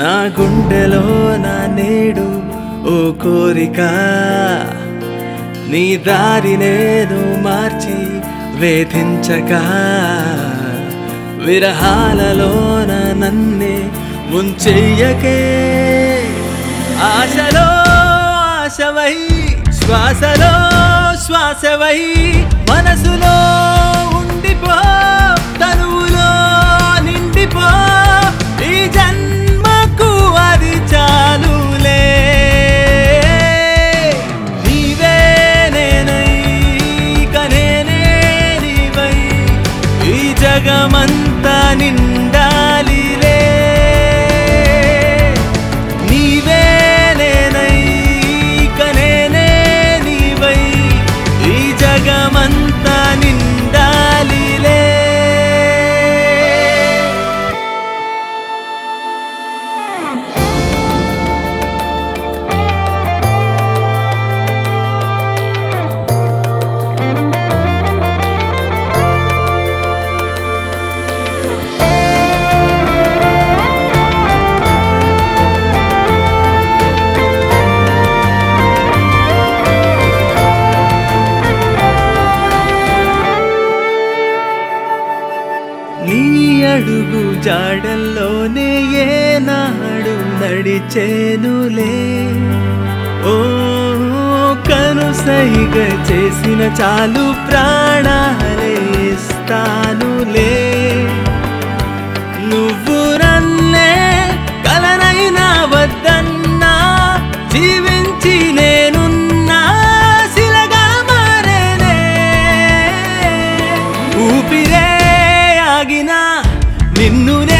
నా గుండెలో నా నేడు ఓ కోరిక నీ దారి నేను మార్చి వేధించక విరహాలలోన నన్నే ముంచెయ్యకే ఆశలో ఆశవై శ్వాసలో శ్వాసవై మనసులో ఉండిపో తనువులో నిండిపో ఈ జన్మకు అది చాలులే నీవే నేనై కనేనే నీవై ఈ జగమంతా నిండాలిలే నీవే నేనై కనేనే నీవై ఈ జగమంతా నిండాలిలే నీ అడుగు జాడల్లోనే ఏనాడు నడిచేనులే ఓ కనుసైగ చేసిన చాలు ప్రాణాలే ఇస్తానులే నువ్వు నన్నే కలనైనా వద్దన్నా జీవించి నేనున్నా శిలగా మారేనే ఊపిరే ఆగినా నిన్ను